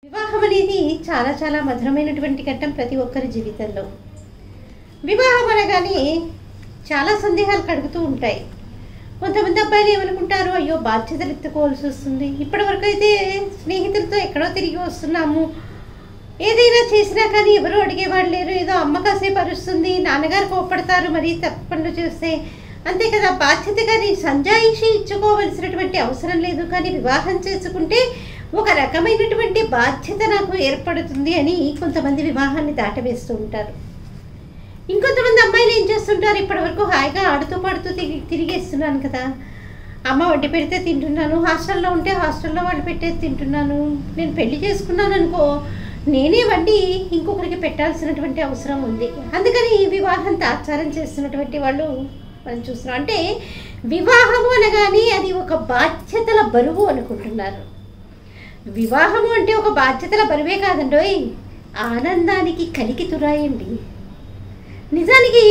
వివాహం అనేది చాలా చాలా మధురమైనటువంటి ఘట్టం ప్రతి ఒక్కరి జీవితంలో వివాహం అనగానే చాలా సందేహాలు కడుగుతూ ఉంటాయి కొంతమంది అబ్బాయిలు ఏమనుకుంటారు అయ్యో బాధ్యతలు ఎత్తుకోవాల్సి వస్తుంది ఇప్పటివరకు అయితే స్నేహితులతో ఎక్కడో తిరిగి వస్తున్నాము ఏదైనా చేసినా కానీ ఎవరు అడిగేవాడు లేరు ఏదో అమ్మ కాసేపు అరుస్తుంది నాన్నగారు కోపడతారు మరి తప్పు పనులు చేస్తే అంతే కదా బాధ్యత కానీ సంజాయిషి ఇచ్చుకోవలసినటువంటి అవసరం లేదు కానీ వివాహం చేసుకుంటే ఒక రకమైనటువంటి బాధ్యత నాకు ఏర్పడుతుంది అని కొంతమంది వివాహాన్ని దాటవేస్తూ ఉంటారు ఇంకొంతమంది అమ్మాయిలు ఏం చేస్తుంటారు ఇప్పటివరకు హాయిగా ఆడుతూ పాడుతూ తిరిగి తిరిగేస్తున్నాను కదా అమ్మ వండి పెడితే తింటున్నాను హాస్టల్లో ఉంటే హాస్టల్లో వండి పెట్టేది తింటున్నాను నేను పెళ్లి చేసుకున్నాను అనుకో నేనే వండి ఇంకొకరికి పెట్టాల్సినటువంటి అవసరం ఉంది అందుకని ఈ వివాహం తాత్సారం చేస్తున్నటువంటి వాళ్ళు మనం చూస్తున్నాం అంటే వివాహము అనగానే అది ఒక బాధ్యతల బరువు అనుకుంటున్నారు వివాహము అంటే ఒక బాధ్యతల బరువే కాదండోయ్ ఆనందానికి కలికి తురాయండి నిజానికి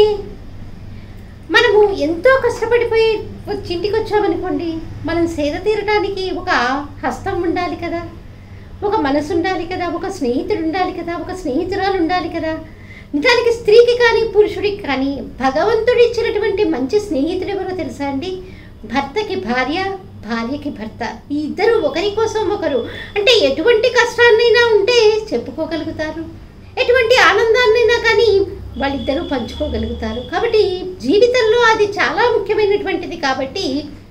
మనము ఎంతో కష్టపడిపోయి వచ్చి ఇంటికి వచ్చామనుకోండి మనం సేద తీరడానికి ఒక హస్తం ఉండాలి కదా ఒక మనసు ఉండాలి కదా ఒక స్నేహితుడు ఉండాలి కదా ఒక స్నేహితురాలు ఉండాలి కదా నిజానికి స్త్రీకి కానీ పురుషుడికి కానీ భగవంతుడు ఇచ్చినటువంటి మంచి స్నేహితుడు ఎవరో తెలుసా అండి భర్తకి భార్య భార్యకి భర్త ఈ ఇద్దరు ఒకరి కోసం ఒకరు అంటే ఎటువంటి కష్టాన్నైనా ఉంటే చెప్పుకోగలుగుతారు ఎటువంటి ఆనందాన్నైనా కానీ వాళ్ళిద్దరూ పంచుకోగలుగుతారు కాబట్టి జీవితంలో అది చాలా ముఖ్యమైనటువంటిది కాబట్టి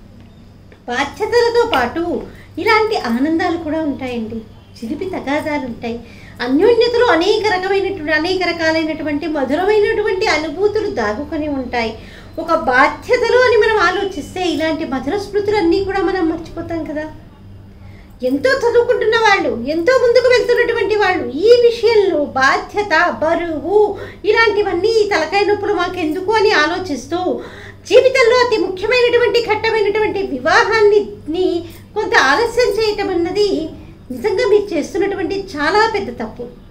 బాధ్యతలతో పాటు ఇలాంటి ఆనందాలు కూడా ఉంటాయండి చిలిపి తగాదాలు ఉంటాయి అన్యోన్యతలు అనేక రకమైనటువంటి అనేక రకాలైనటువంటి మధురమైనటువంటి అనుభూతులు దాగుకొని ఉంటాయి ఒక బాధ్యతలు అని మనం ఆలోచిస్తే ఇలాంటి మధుర స్మృతులన్నీ కూడా మనం మర్చిపోతాం కదా ఎంతో చదువుకుంటున్న వాళ్ళు ఎంతో ముందుకు వెళ్తున్నటువంటి వాళ్ళు ఈ విషయంలో బాధ్యత బరువు ఇలాంటివన్నీ తలకాయ నొప్పులు మాకెందుకు అని ఆలోచిస్తూ జీవితంలో అతి ముఖ్యమైనటువంటి ఘట్టమైనటువంటి వివాహాన్ని ని కొంత ఆలస్యం చేయటం అన్నది నిజంగా మీరు చేస్తున్నటువంటి చాలా పెద్ద తప్పు